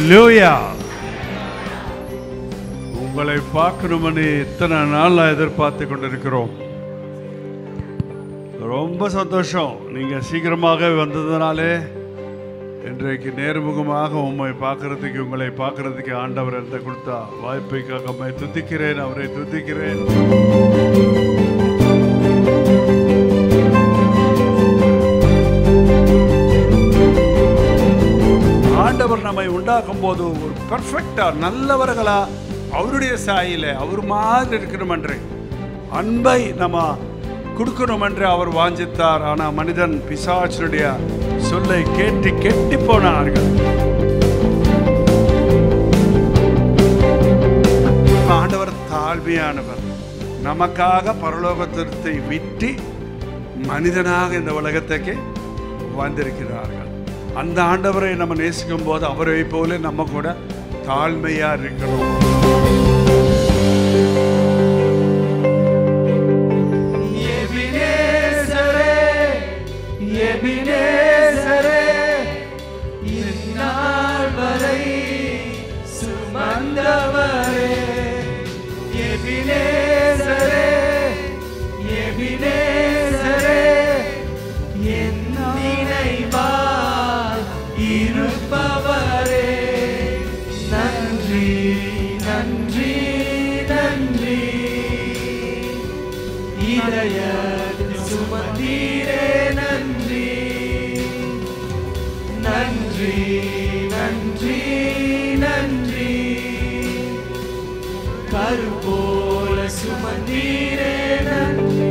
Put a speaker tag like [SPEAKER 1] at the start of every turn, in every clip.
[SPEAKER 1] ஹalleluya உங்களை பார்க்கணும்னு இத்தனை நாள் நான் எதிர்பார்த்து கொண்டிருக்கிறோம் ரொம்ப சந்தோஷம் நீங்க சீக்கிரமாக வந்ததுனாலே இன்றைக்கு நேர்முகமாக உம்மை பார்க்கறதுக்கு உங்களை பார்க்கறதுக்கு ஆண்டவர் எந்த கொடுத்தா வாய்ப்பைக்காக உம்மை துதிக்கிறேன் அவரை துதிக்கிறேன் ஆண்டவர் நம்மை உண்டாக்கும் போது ஒரு பர்ஃபெக்டா நல்லவர்களா அவருடைய சாயில அவர் மாதிரி இருக்கணும் என்று அன்பை நம்ம கொடுக்கணும் என்று அவர் வாஞ்சித்தார் ஆனா மனிதன் பிசாசனுடைய சொல்லை கேட்டு கெட்டி போனார்கள் ஆண்டவர் தாழ்மையானவர் நமக்காக பரலோகத்தை விட்டு மனிதனாக இந்த உலகத்துக்கு வந்திருக்கிறார்கள் அந்த ஆண்டவரை நம்ம நேசிக்கும் போது அவரை போல நம்ம கூட தாழ்மையா இருக்கணும்
[SPEAKER 2] எபினேசரே எபினேசரே இந்நாள் வரை சுமந்தவரே எபினேசரே எபினேசரே என் நினைவால் இருப்பவரே நன்றி நன்றி நன்றி இதயத்தில் சுமந்தீரே நன்றி நன்றி நன்றி நன்றி கருப்போல சுமந்தீரே நன்றி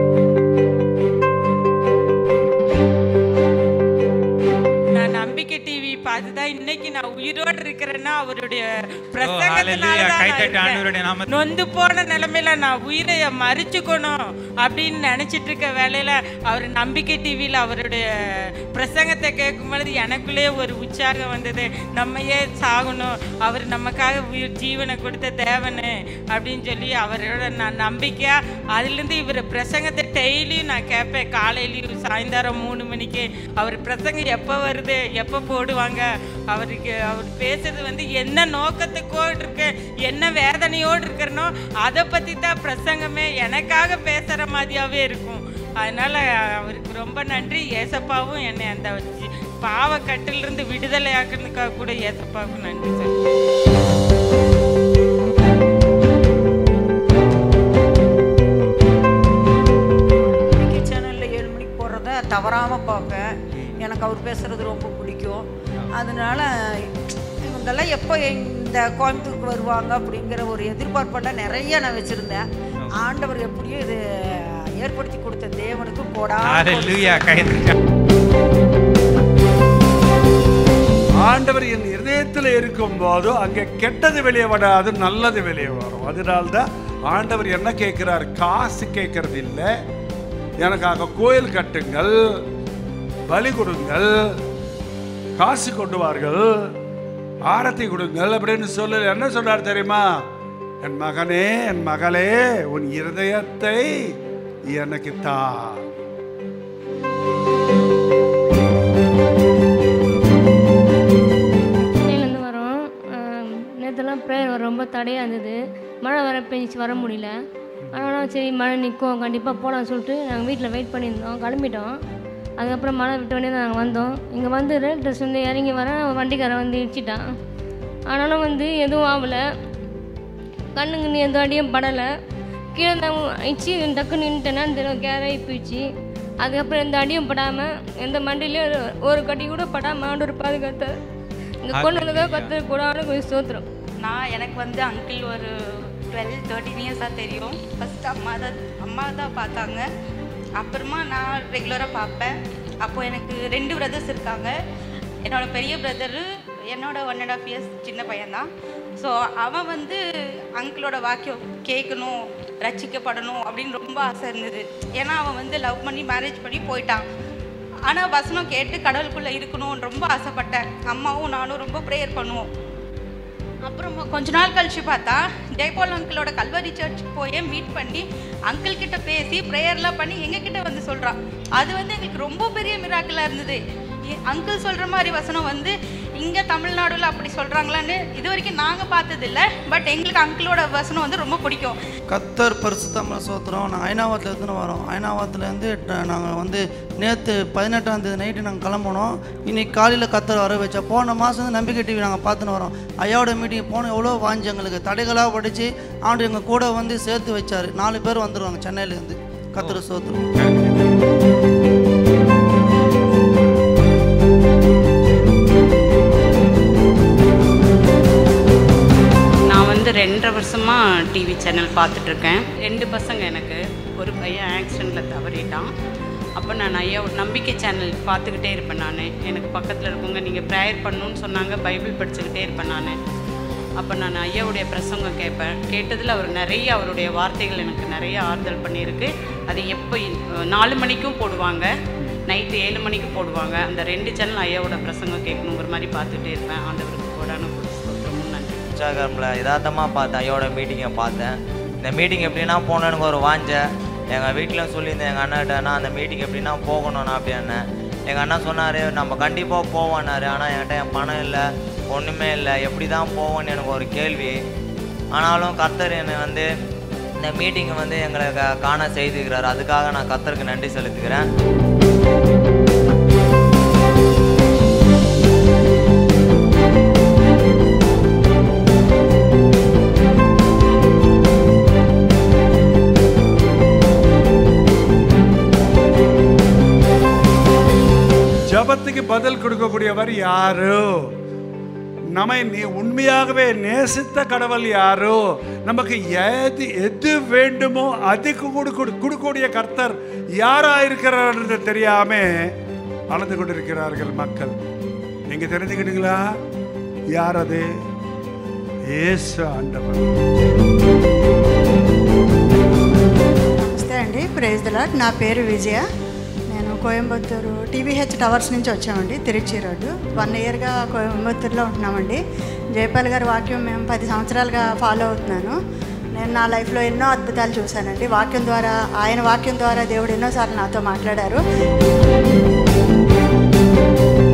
[SPEAKER 3] நான் நம்பிக்கை டிவி பார்த்துதான் இன்னைக்கு நான் உயிரோடு இருக்கிறேன்னா அவருடைய
[SPEAKER 4] hallelujah. கைத்தட்டி ஆண்டவருடைய
[SPEAKER 3] பிரசங்கத்தினால
[SPEAKER 4] நாமத்தை-
[SPEAKER 3] நொந்து போன நிலைமையில நான் உயிரை மறிச்சுக்கணும் அப்படின்னு நினைச்சிட்டு இருக்க வேலையில அவர் நம்பிக்கை டிவியில் அவருடைய பிரசங்கத்தை கேட்கும் பொழுது எனக்குள்ளே ஒரு உற்சாகம் வந்தது நம்ம ஏன் சாகணும் அவர் நமக்காக உயிர் ஜீவனை கொடுத்த தேவனு அப்படின்னு சொல்லி அவரோட நான் நம்பிக்கையா அதுலேருந்து இவர் பிரசங்கத்தை டெய்லியும் நான் கேட்பேன் காலையிலையும் சாயந்தரம் மூணு மணிக்கு அவர் பிரசங்கம் எப்போ வருது எப்போ போடுவாங்க அவருக்கு அவர் பேசுறது வந்து என்ன நோக்கத்துக்கோடு இருக்கு என்ன வேதனையோடு இருக்கிறனோ அதை பற்றி தான் பிரசங்கமே எனக்காக பேசுகிற மாதிரியாவே இருக்கும் அதனால அவருக்கு ரொம்ப நன்றி ஏசப்பாவும் என்னை அந்த ஜி- பாவக்கட்டிலிருந்து விடுதலை ஆக்குறதுக்காக கூட ஏசப்பாவுக்கும் நன்றி சார்
[SPEAKER 5] இன்னைக்கு சேனலில் ஏழு மணிக்கு போடுறத தவறாமல் பார்ப்பேன் எனக்கு அவர் பேசுகிறது ரொம்ப பிடிக்கும் அதனால இவங்கெல்லாம் எப்போ இந்த கோயம்புத்தூருக்கு வருவாங்க அப்படிங்கிற ஒரு எதிர்பார்ப்பெல்லாம் நிறைய நான் வச்சுருந்தேன் ஆண்டவர் எப்படியும் இது ஏற்படுத்தி கொடுத்த தேவனுக்கு கோடா
[SPEAKER 4] ஹalleluya கைத்தட்டி
[SPEAKER 1] ஆண்டவர் என் இதயத்தில் இருக்கும் போது அங்கே கெட்டது வெளியே வராது நல்லது வெளியே வரும் அதனால்தான் ஆண்டவர் என்ன கேட்கிறார் காசு கேட்கறது இல்லை எனக்காக கோயில் கட்டுங்கள் பலி கொடுங்கள் காசு கொண்டு வார்கள் ஆரத்தி கொடுங்கள் அப்படின்னு சொல்லு என்ன சொன்னார் தெரியுமா என் மகனே என் மகளே உன் இருதயத்தை எனக்கு தா
[SPEAKER 6] சென்னையிலேருந்து வரோம் நேற்றுலாம் ப்ரேயர் ரொம்ப தடையாக இருந்தது மழை வர பெஞ்சிச்சு வர முடியல ஆனால் சரி மழை நிற்கும் கண்டிப்பாக போகலாம்னு சொல்லிட்டு நாங்கள் வீட்டில் வெயிட் பண்ணியிருந்தோம் கிளம்பிட்டோம் அதுக்கப்புறம் மழை விட்டோடனே தான் நாங்கள் வந்தோம் இங்கே வந்து ரேல் ட்ரெஸ் வந்து இறங்கி வரேன் வண்டிக்காரன் வந்து இடிச்சிட்டான் ஆனாலும் வந்து எதுவும் ஆகலை கண்ணுக்கு நீ எந்த அடியும் படலை கீழே தான் இச்சு டக்கு நின்றுட்டேன்னா தெரியும் கேராகி போயிடுச்சு அதுக்கப்புறம் எந்த அடியும் படாமல் எந்த மண்டிலையும் ஒரு- ஒரு கட்டி கூட படாமல் ஆண்டவர் பாதுகாத்தார் இங்கே கொண்டு வந்ததாக கற்று கூட கொஞ்சம் சோத்துரும்
[SPEAKER 7] நான் எனக்கு வந்து அங்கிள் ஒரு டுவெல் தேர்ட்டின் இயர்ஸாக தெரியும் ஃபஸ்ட்டு அம்மா தான் அம்மா தான் பார்த்தாங்க அப்புறமா நான் ரெகுலராக பார்ப்பேன் அப்போது எனக்கு ரெண்டு பிரதர்ஸ் இருக்காங்க என்னோட பெரிய பிரதரு என்னோட ஒன் அண்ட் ஆஃப் இயர்ஸ் சின்ன பையன்தான் ஸோ அவன் வந்து அங்கிளோட வாக்கியம் கேட்கணும் ரட்சிக்கப்படணும் அப்படின்னு ரொம்ப ஆசை இருந்தது ஏன்னா அவன் வந்து லவ் பண்ணி மேரேஜ் பண்ணி போயிட்டான் ஆனால் வசனம் கேட்டு கடவுளுக்குள்ளே இருக்கணும்னு ரொம்ப ஆசைப்பட்டேன் அம்மாவும் நானும் ரொம்ப ப்ரேயர் பண்ணுவோம் அப்புறம் கொஞ்ச நாள் கழிச்சு பார்த்தா ஜெயபால் அங்கிளோட கல்வரி சர்ச்சுக்கு போய் மீட் பண்ணி அங்கிள் கிட்ட பேசி ப்ரேயர்லாம் பண்ணி எங்ககிட்ட வந்து சொல்கிறான் அது வந்து எங்களுக்கு ரொம்ப பெரிய மிராக்கலாக இருந்தது அங்கிள் சொல்கிற மாதிரி வசனம் வந்து இங்கே தமிழ்நாடுல அப்படி சொல்கிறாங்களான்னு இது வரைக்கும் நாங்கள் பார்த்ததில்ல பட் எங்களுக்கு அங்கிளோட வசனம் வந்து ரொம்ப பிடிக்கும்
[SPEAKER 8] கத்தர் பரிசுத்தமிழ் சோத்திரம் நாங்கள் ஐநாவத்தில் இருந்து வரோம் ஐநாவத்துலேருந்து நாங்கள் வந்து நேற்று பதினெட்டாம் தேதி நைட்டு நாங்கள் கிளம்புனோம் இன்னைக்கு காலையில் கத்தர் வர வச்சா போன மாதம் வந்து நம்பிக்கை டிவி நாங்கள் பார்த்துன்னு வரோம் ஐயாவோட மீட்டிங் போன எவ்வளோ வாஞ்சி எங்களுக்கு தடைகளாக படித்து ஆண்டு எங்கள் கூட வந்து சேர்த்து வச்சார் நாலு பேர் வந்துடுவாங்க சென்னையிலேருந்து கத்தர் சோத்திரம்
[SPEAKER 9] நான் வந்து ரெண்டரை வருஷமாக டிவி சேனல் பார்த்துட்ருக்கேன் ரெண்டு பசங்க எனக்கு ஒரு பையன் ஆக்சிடெண்ட்டில் தவறிட்டான் அப்போ நான் ஐயா நம்பிக்கை சேனல் பார்த்துக்கிட்டே இருப்பேன் நான் எனக்கு பக்கத்தில் இருக்கவங்க நீங்கள் ப்ரேயர் பண்ணணும்னு சொன்னாங்க பைபிள் படிச்சுக்கிட்டே இருப்பேன் நான் அப்போ நான் ஐயாவுடைய பிரசங்கம் கேட்பேன் கேட்டதில் அவர் நிறைய அவருடைய வார்த்தைகள் எனக்கு நிறைய ஆறுதல் பண்ணியிருக்கு அது எப்போ நாலு மணிக்கும் போடுவாங்க நைட்டு ஏழு மணிக்கு போடுவாங்க அந்த ரெண்டு சேனல் ஐயாவோட பிரசங்கம் கேட்கணுங்கிற மாதிரி பார்த்துட்டே இருப்பேன் ஆண்டவருக்கு கோடான ஸ்தோத்திரமும் நன்றி
[SPEAKER 10] இன்ஸ்டாகிராமில் யதார்த்தமாக பார்த்தேன் ஐயோட மீட்டிங்கை பார்த்தேன் இந்த மீட்டிங் எப்படின்னா போகணும் எனக்கு ஒரு வாஞ்சை எங்கள் வீட்டில் சொல்லியிருந்தேன் எங்கள் அண்ணாட்ட நான் அந்த மீட்டிங் எப்படின்னா போகணும் நான் அப்படின்னு எங்கள் அண்ணா சொன்னார் நம்ம கண்டிப்பாக போவோன்னாரு ஆனால் என்கிட்ட என் பணம் இல்லை ஒன்றுமே இல்லை எப்படி தான் போவோன்னு எனக்கு ஒரு கேள்வி ஆனாலும் கர்த்தர் என்னை வந்து இந்த மீட்டிங்கை வந்து எங்களை க- காண செய்துக்கிறார் அதுக்காக நான் கர்த்தருக்கு நன்றி செலுத்துகிறேன்
[SPEAKER 1] ஜபத்துக்கு பதில் கொடுக்கக்கூடியவர் யாரு நம்மை நீ உண்மையாகவே நேசித்த கடவுள் யாரோ நமக்கு எது எது வேண்டுமோ அதுக்கு கொடுக்க கொடுக்கக்கூடிய கர்த்தர் யாரா இருக்கிறார் தெரியாம அழுது கொண்டிருக்கிறார்கள் மக்கள் நீங்க தெரிஞ்சுக்கிட்டீங்களா யார் அது இயேசு ஆண்டவர்
[SPEAKER 11] నమస్తే అండి ప్రైజ్ ద లాడ్ నా పేరు విజయ నేను కోయంబత్తూరు టీవీహెచ్ టవర్స్ నుంచి వచ్చామండి తిరుచి రోడ్డు వన్ ఇయర్గా కోయంబత్తూరులో ఉంటున్నామండి జయపాల్ గారి వాక్యం మేము పది సంవత్సరాలుగా ఫాలో అవుతున్నాను నేను నా లైఫ్లో ఎన్నో అద్భుతాలు చూశానండి వాక్యం ద్వారా ఆయన వాక్యం ద్వారా దేవుడు ఎన్నోసార్లు నాతో మాట్లాడారు